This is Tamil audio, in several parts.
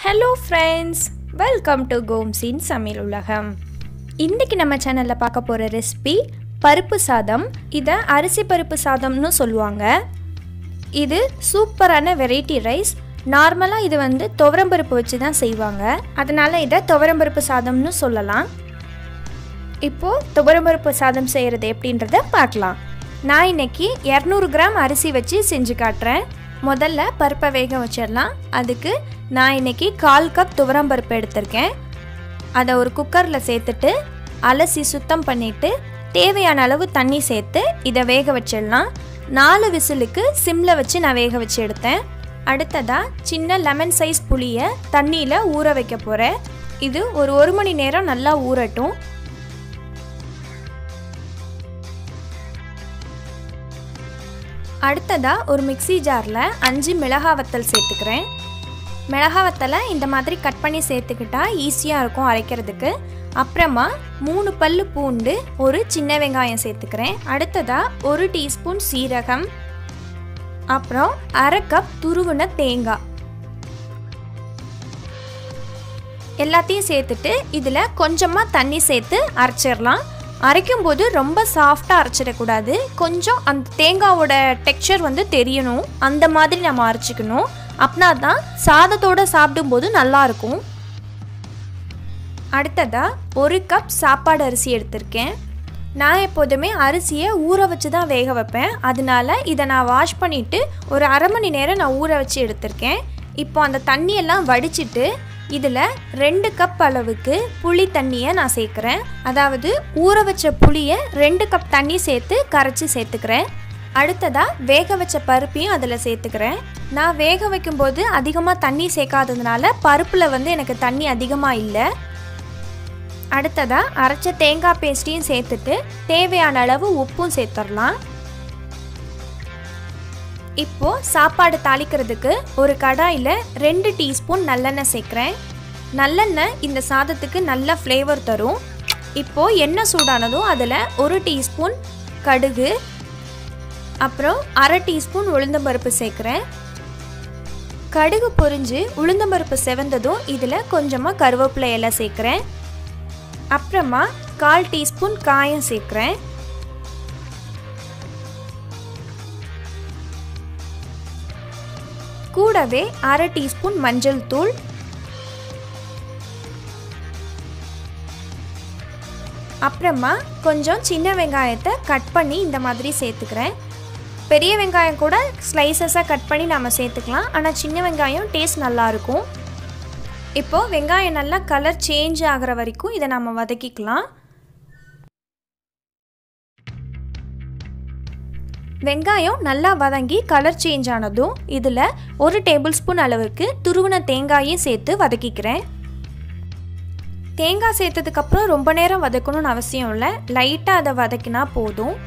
ஹலோ ஃப்ரெண்ட்ஸ் வெல்கம் டு கோம்ஸின் சமையல் உலகம் இன்றைக்கி நம்ம சேனலில் பார்க்க போகிற ரெசிபி பருப்பு சாதம் இதை அரிசி பருப்பு சாதம்னு சொல்லுவாங்க இது சூப்பரான வெரைட்டி ரைஸ் நார்மலாக இது வந்து துவரம்பருப்பு வச்சு தான் செய்வாங்க அதனால் இதை துவரம்பருப்பு சாதம்னு சொல்லலாம் இப்போது துவரம்பருப்பு சாதம் செய்கிறது எப்படின்றத பார்க்கலாம் நான் இன்னைக்கு இரநூறு கிராம் அரிசி வச்சு செஞ்சு காட்டுறேன் முதல்ல பருப்பை வேக வச்சிடலாம் அதுக்கு நான் இன்னைக்கு கால் கப் துவரம்பருப்பு எடுத்திருக்கேன் அதை ஒரு குக்கரில் சேர்த்துட்டு அலசி சுத்தம் பண்ணிவிட்டு தேவையான அளவு தண்ணி சேர்த்து இதை வேக வச்சிடலாம் நாலு விசிலுக்கு சிம்மில் வச்சு நான் வேக வச்சு எடுத்தேன் அடுத்ததாக சின்ன லெமன் சைஸ் புளியை தண்ணியில் ஊற வைக்க போகிறேன் இது ஒரு ஒரு மணி நேரம் நல்லா ஊறட்டும் அடுத்ததாக ஒரு மிக்சி ஜாரில் அஞ்சு மிளகா வத்தல் சேர்த்துக்கிறேன் மிளகா வத்தலை இந்த மாதிரி கட் பண்ணி சேர்த்துக்கிட்டா ஈஸியாக இருக்கும் அரைக்கிறதுக்கு அப்புறமா மூணு பல்லு பூண்டு ஒரு சின்ன வெங்காயம் சேர்த்துக்கிறேன் அடுத்ததாக ஒரு டீஸ்பூன் சீரகம் அப்புறம் அரை கப் துருவின தேங்காய் எல்லாத்தையும் சேர்த்துட்டு இதில் கொஞ்சமாக தண்ணி சேர்த்து அரைச்சிடலாம் அரைக்கும் போது ரொம்ப சாஃப்டாக அரைச்சிடக்கூடாது கொஞ்சம் அந்த தேங்காவோட டெக்ஸ்சர் வந்து தெரியணும் அந்த மாதிரி நம்ம அரைச்சிக்கணும் அப்படின்னா தான் சாதத்தோடு சாப்பிடும்போது நல்லாயிருக்கும் அடுத்ததாக ஒரு கப் சாப்பாடு அரிசி எடுத்திருக்கேன் நான் எப்போதுமே அரிசியை ஊற வச்சு தான் வேக வைப்பேன் அதனால இதை நான் வாஷ் பண்ணிவிட்டு ஒரு அரை மணி நேரம் நான் ஊற வச்சு எடுத்திருக்கேன் இப்போ அந்த தண்ணியெல்லாம் வடிச்சிட்டு இதில் ரெண்டு கப் அளவுக்கு புளி தண்ணியை நான் சேர்க்குறேன் அதாவது ஊற வச்ச புளியை ரெண்டு கப் தண்ணி சேர்த்து கரைச்சி சேர்த்துக்கிறேன் அடுத்ததாக வேக வச்ச பருப்பையும் அதில் சேர்த்துக்கிறேன் நான் வேக வைக்கும்போது அதிகமாக தண்ணி சேர்க்காததுனால பருப்பில் வந்து எனக்கு தண்ணி அதிகமாக இல்லை அடுத்ததாக அரைச்ச தேங்காய் பேஸ்ட்டையும் சேர்த்துட்டு தேவையான அளவு உப்பும் சேர்த்துடலாம் இப்போது சாப்பாடு தாளிக்கிறதுக்கு ஒரு கடாயில் ரெண்டு டீஸ்பூன் நல்லெண்ணெய் சேர்க்குறேன் நல்லெண்ணெய் இந்த சாதத்துக்கு நல்ல ஃப்ளேவர் தரும் இப்போது எண்ணெய் சூடானதும் அதில் ஒரு டீஸ்பூன் கடுகு அப்புறம் அரை டீஸ்பூன் உளுந்தம்பருப்பு சேர்க்குறேன் கடுகு பொரிஞ்சு உளுந்தம்பருப்பு செவந்ததும் இதில் கொஞ்சமாக கருவேப்பிலை எல்லாம் சேர்க்குறேன் அப்புறமா கால் டீஸ்பூன் காயம் சேர்க்குறேன் கூடவே அரை டீஸ்பூன் மஞ்சள் தூள் அப்புறமா கொஞ்சம் சின்ன வெங்காயத்தை கட் பண்ணி இந்த மாதிரி சேர்த்துக்கிறேன் பெரிய வெங்காயம் கூட ஸ்லைசஸாக கட் பண்ணி நம்ம சேர்த்துக்கலாம் ஆனால் சின்ன வெங்காயம் டேஸ்ட் நல்லாயிருக்கும் இப்போது வெங்காயம் நல்லா கலர் சேஞ்ச் ஆகிற வரைக்கும் இதை நம்ம வதக்கிக்கலாம் வெங்காயம் நல்லா வதங்கி கலர் சேஞ்ச் ஆனதும் இதில் ஒரு டேபிள் ஸ்பூன் அளவுக்கு துருவின தேங்காயும் சேர்த்து வதக்கிக்கிறேன் தேங்காய் சேர்த்ததுக்கப்புறம் ரொம்ப நேரம் வதக்கணும்னு அவசியம் இல்லை லைட்டாக அதை வதக்கினா போதும்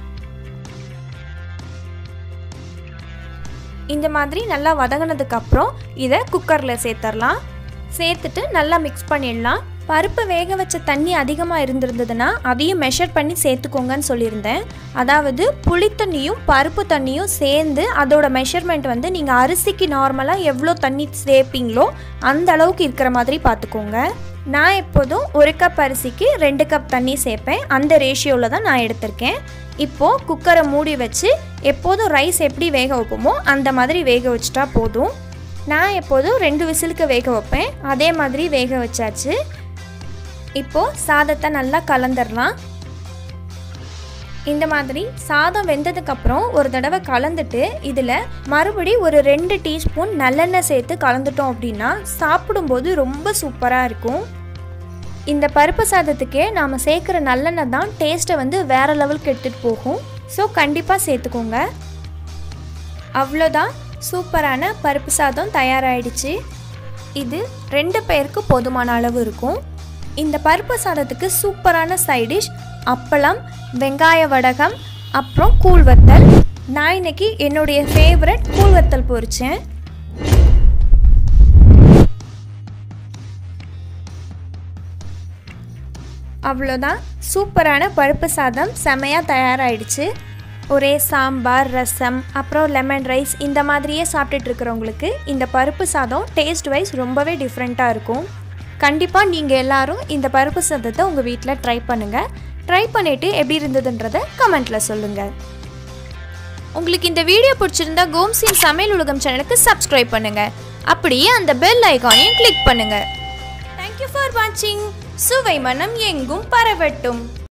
இந்த மாதிரி நல்லா வதங்கினதுக்கப்புறம் இதை குக்கரில் சேர்த்துடலாம் சேர்த்துட்டு நல்லா மிக்ஸ் பண்ணிடலாம் பருப்பு வேக வச்ச தண்ணி அதிகமாக இருந்திருந்ததுன்னா அதையும் மெஷர் பண்ணி சேர்த்துக்கோங்கன்னு சொல்லியிருந்தேன் அதாவது புளி தண்ணியும் பருப்பு தண்ணியும் சேர்ந்து அதோட மெஷர்மெண்ட் வந்து நீங்கள் அரிசிக்கு நார்மலாக எவ்வளோ தண்ணி சேர்ப்பீங்களோ அந்த அளவுக்கு இருக்கிற மாதிரி பார்த்துக்கோங்க நான் எப்போதும் ஒரு கப் அரிசிக்கு ரெண்டு கப் தண்ணி சேர்ப்பேன் அந்த ரேஷியோவில் தான் நான் எடுத்திருக்கேன் இப்போது குக்கரை மூடி வச்சு எப்போதும் ரைஸ் எப்படி வேக வைப்போமோ அந்த மாதிரி வேக வச்சுட்டா போதும் நான் எப்போதும் ரெண்டு விசிலுக்கு வேக வைப்பேன் அதே மாதிரி வேக வச்சாச்சு இப்போது சாதத்தை நல்லா கலந்துடலாம் இந்த மாதிரி சாதம் வெந்ததுக்கப்புறம் ஒரு தடவை கலந்துட்டு இதில் மறுபடி ஒரு ரெண்டு டீஸ்பூன் நல்லெண்ணெய் சேர்த்து கலந்துட்டோம் அப்படின்னா சாப்பிடும்போது ரொம்ப சூப்பராக இருக்கும் இந்த பருப்பு சாதத்துக்கே நாம் சேர்க்குற நல்லெண்ணெய் தான் டேஸ்ட்டை வந்து வேறு லெவலுக்கு எடுத்துகிட்டு போகும் ஸோ கண்டிப்பாக சேர்த்துக்கோங்க அவ்வளோதான் சூப்பரான பருப்பு சாதம் தயாராகிடுச்சு இது ரெண்டு பேருக்கு போதுமான அளவு இருக்கும் இந்த பருப்பு சாதத்துக்கு சூப்பரான சைடிஷ் அப்பளம் வெங்காய வடகம் அப்புறம் கூழ் வத்தல் நான் இன்னைக்கு என்னுடைய ஃபேவரட் கூழ் வத்தல் பொரிச்சேன் அவ்வளோதான் சூப்பரான பருப்பு சாதம் செமையாக தயாராகிடுச்சு ஒரே சாம்பார் ரசம் அப்புறம் லெமன் ரைஸ் இந்த மாதிரியே சாப்பிட்டுட்டு இருக்கிறவங்களுக்கு இந்த பருப்பு சாதம் டேஸ்ட் வைஸ் ரொம்பவே டிஃப்ரெண்ட்டாக இருக்கும் கண்டிப்பாக நீங்கள் எல்லாரும் இந்த பருப்பு சாதத்தை உங்கள் வீட்டில் ட்ரை பண்ணுங்கள் ட்ரை பண்ணிவிட்டு எப்படி இருந்ததுன்றதை கமெண்ட்டில் சொல்லுங்கள் உங்களுக்கு இந்த வீடியோ பிடிச்சிருந்தா கோம்சின் சமையல் உலகம் சேனலுக்கு சப்ஸ்கிரைப் பண்ணுங்கள் அப்படியே அந்த பெல் ஐகானையும் கிளிக் பண்ணுங்கள் தேங்க்யூ ஃபார் வாட்சிங் சுவை மனம் எங்கும் பரவட்டும்